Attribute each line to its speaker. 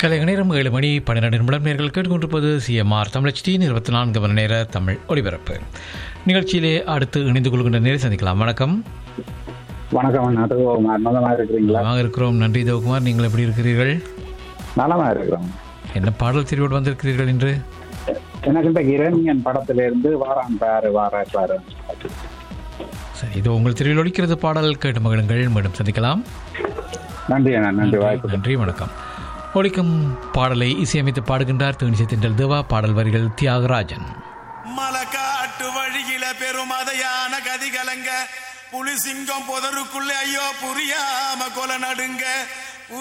Speaker 1: கலைக நேரம் ஏழு மணி பன்னிரண்டு நிமிடம் நேர்கள் கேட்டுக்கொண்டிருப்பது சிஎம்ஆர் தமிழ் டி இருபத்தி நான்கு மணி நேர தமிழ் ஒலிபரப்பு நிகழ்ச்சியிலே அடுத்து இணைந்து கொள்கின்ற நேரை சந்திக்கலாம் வணக்கம்
Speaker 2: வணக்கம் அண்ணா தேவகுமார் நலமா இருக்கிறீங்களா
Speaker 1: நலமாக இருக்கிறோம் நன்றி தேவகுமார் நீங்கள் எப்படி இருக்கிறீர்கள்
Speaker 2: நலமா இருக்கிறோம்
Speaker 1: என்ன பாடல் தெரிவோடு வந்திருக்கிறீர்கள் என்று
Speaker 2: எனக்கு இந்த இரணியன் படத்துல இருந்து வாரான் பாரு வாரா பாரு
Speaker 1: சரி இது உங்கள் தெரிவில் ஒலிக்கிறது பாடல் கேட்டு மகிழுங்கள் மீண்டும் சந்திக்கலாம்
Speaker 2: நன்றி அண்ணா நன்றி வாய்ப்பு
Speaker 1: நன்றி வணக்கம் ஒலிக்கும் பாடலை இசையமைத்து பாடுகின்றார் தேனிசை திண்டல் தேவா பாடல் வரிகள் தியாகராஜன்
Speaker 3: மலக்காட்டு வழியில பெருமதையான கதி கலங்க புலி சிங்கம் புதருக்குள்ள ஐயோ புரியாம கொலை நடுங்க